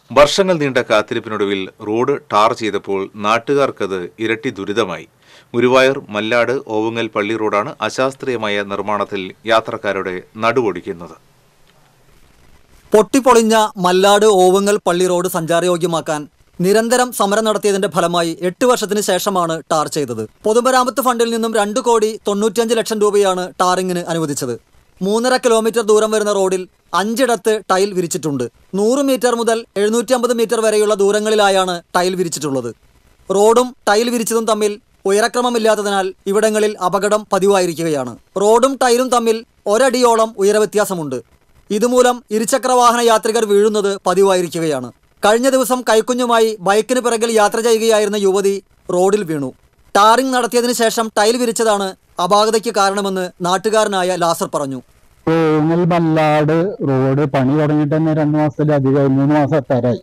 വർഷങ്ങൾ നീണ്ട കാത്തിരിപ്പിനൊടുവിൽ road tar ചെയ്തപ്പോൾ നാട്ടുകാർക്കത് ഇരട്ടി ദുരിതമായി ഗുരുവായൂർ മല്ലാട് ഓവുങ്ങൽ പള്ളി റോഡാണ് അശാസ്ത്രീയമായ നിർമ്മാണത്തിൽ യാത്രക്കാരുടെ നടുവൊടിക്കുന്നത് പൊട്ടിപ്പൊളിഞ്ഞ മല്ലാട് ഓവുങ്ങൽ പള്ളി റോഡ് സഞ്ചാരയോഗ്യമാക്കാൻ നിരന്തരം സമരം നടത്തിയതിന്റെ ഫലമായി എട്ട് വർഷത്തിന് ശേഷമാണ് ടാർ ചെയ്തത് പൊതുമരാമത്ത് ഫണ്ടിൽ നിന്നും രണ്ട് കോടി തൊണ്ണൂറ്റിയഞ്ച് ലക്ഷം രൂപയാണ് ടാറിങ്ങിന് അനുവദിച്ചത് മൂന്നര കിലോമീറ്റർ ദൂരം വരുന്ന റോഡിൽ അഞ്ചിടത്ത് ടൈൽ വിരിച്ചിട്ടുണ്ട് നൂറ് മീറ്റർ മുതൽ എഴുന്നൂറ്റി അമ്പത് മീറ്റർ വരെയുള്ള ദൂരങ്ങളിലായാണ് ടൈൽ വിരിച്ചിട്ടുള്ളത് റോഡും ടൈൽ വിരിച്ചതും തമ്മിൽ ഉയരക്രമമില്ലാത്തതിനാൽ ഇവിടങ്ങളിൽ അപകടം പതിവായിരിക്കുകയാണ് റോഡും ടൈലും തമ്മിൽ ഒരടിയോളം ഉയരവ്യത്യാസമുണ്ട് ഇതുമൂലം ഇരുചക്രവാഹന യാത്രികർ വീഴുന്നത് പതിവായിരിക്കുകയാണ് കഴിഞ്ഞ ദിവസം കൈക്കുഞ്ഞുമായി ബൈക്കിന് പിറകിൽ യാത്ര ചെയ്യുകയായിരുന്ന യുവതി റോഡിൽ വീണു ടാറിംഗ് നടത്തിയതിനു ശേഷം ടൈൽ വിരിച്ചതാണ് അപാകതയ്ക്ക് കാരണമെന്ന് നാട്ടുകാരനായ ലാസർ പറഞ്ഞു ഊങ്ങൽ മല്ലാട് റോഡ് പണി തുടങ്ങിയിട്ട് തന്നെ രണ്ടു മാസത്തിലധികമായി മൂന്ന് മാസം എത്താറായി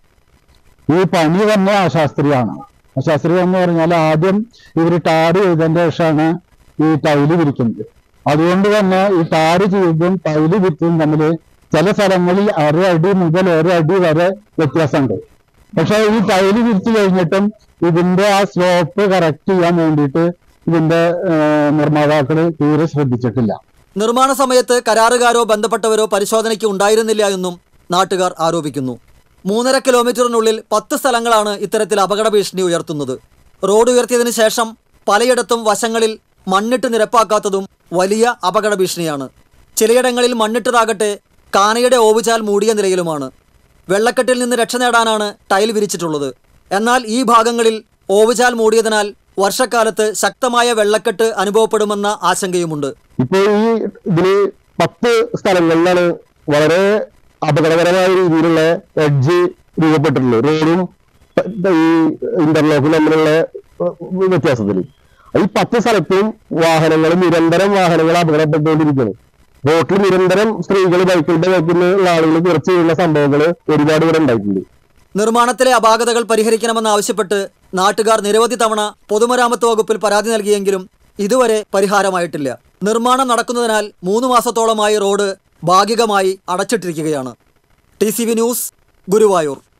ഈ പണി തന്നെ അശാസ്ത്രീയമാണ് അശാസ്ത്രീയം എന്ന് പറഞ്ഞാൽ ആദ്യം ഇവർ ടാറ് ചെയ്തതിന്റെ ശേഷമാണ് ഈ ടൈല് വിരിക്കുന്നത് അതുകൊണ്ട് തന്നെ ഈ ടാറ് ചെയ്തതും ടൈല് വിരിച്ചതും തമ്മിൽ ചില സ്ഥലങ്ങളിൽ അര അടി മുതൽ ഒരു അടി വരെ വ്യത്യാസമുണ്ട് പക്ഷെ ഈ ടൈല് വിരിച്ചു കഴിഞ്ഞിട്ടും ഇതിന്റെ ആ സ്ലോപ്പ് കറക്റ്റ് ചെയ്യാൻ വേണ്ടിയിട്ട് ഇതിന്റെ നിർമ്മാതാക്കള് തീരെ ശ്രദ്ധിച്ചിട്ടില്ല നിർമ്മാണ സമയത്ത് കരാറുകാരോ ബന്ധപ്പെട്ടവരോ പരിശോധനയ്ക്ക് ഉണ്ടായിരുന്നില്ല എന്നും നാട്ടുകാർ ആരോപിക്കുന്നു മൂന്നര കിലോമീറ്ററിനുള്ളിൽ പത്ത് സ്ഥലങ്ങളാണ് ഇത്തരത്തിൽ അപകട ഭീഷണി ഉയർത്തുന്നത് റോഡ് ഉയർത്തിയതിനു ശേഷം പലയിടത്തും വശങ്ങളിൽ മണ്ണിട്ട് നിരപ്പാക്കാത്തതും വലിയ അപകട ഭീഷണിയാണ് ചിലയിടങ്ങളിൽ മണ്ണിട്ടതാകട്ടെ കാനയുടെ ഓവുചാൽ മൂടിയ നിലയിലുമാണ് വെള്ളക്കെട്ടിൽ നിന്ന് രക്ഷ നേടാനാണ് ടൈൽ വിരിച്ചിട്ടുള്ളത് എന്നാൽ ഈ ഭാഗങ്ങളിൽ ഓവുചാൽ മൂടിയതിനാൽ വർഷക്കാലത്ത് ശക്തമായ വെള്ളക്കെട്ട് അനുഭവപ്പെടുമെന്ന ആശങ്കയുമുണ്ട് ഇപ്പൊ ഈ ഇതില് പത്ത് സ്ഥലങ്ങളിലാണ് വളരെ അപകടകരമായ രീതിയിലുള്ള എഡ്ജ് രൂപപ്പെട്ടിട്ടുള്ളത് റോഡും ഈ ഇന്റർലോക്കും തമ്മിലുള്ള വ്യത്യാസത്തിൽ ഈ പത്ത് സ്ഥലത്തും വാഹനങ്ങൾ നിരന്തരം വാഹനങ്ങൾ അപകടപ്പെട്ടുകൊണ്ടിരിക്കുകയാണ് റോട്ടിൽ നിരന്തരം സ്ത്രീകൾ ബൈക്കിന്റെ ബാക്കിലുള്ള ആളുകൾ കുറച്ച് ചെയ്യുന്ന സംഭവങ്ങൾ ഒരുപാട് ഇവിടെ ഉണ്ടായിട്ടുണ്ട് നിർമ്മാണത്തിലെ അപാകതകൾ പരിഹരിക്കണമെന്നാവശ്യപ്പെട്ട് നാട്ടുകാർ നിരവധി തവണ പൊതുമരാമത്ത് വകുപ്പിൽ പരാതി നൽകിയെങ്കിലും ഇതുവരെ പരിഹാരമായിട്ടില്ല നിർമ്മാണം നടക്കുന്നതിനാൽ മൂന്ന് മാസത്തോളമായി റോഡ് ഭാഗികമായി അടച്ചിട്ടിരിക്കുകയാണ് ടി ന്യൂസ് ഗുരുവായൂർ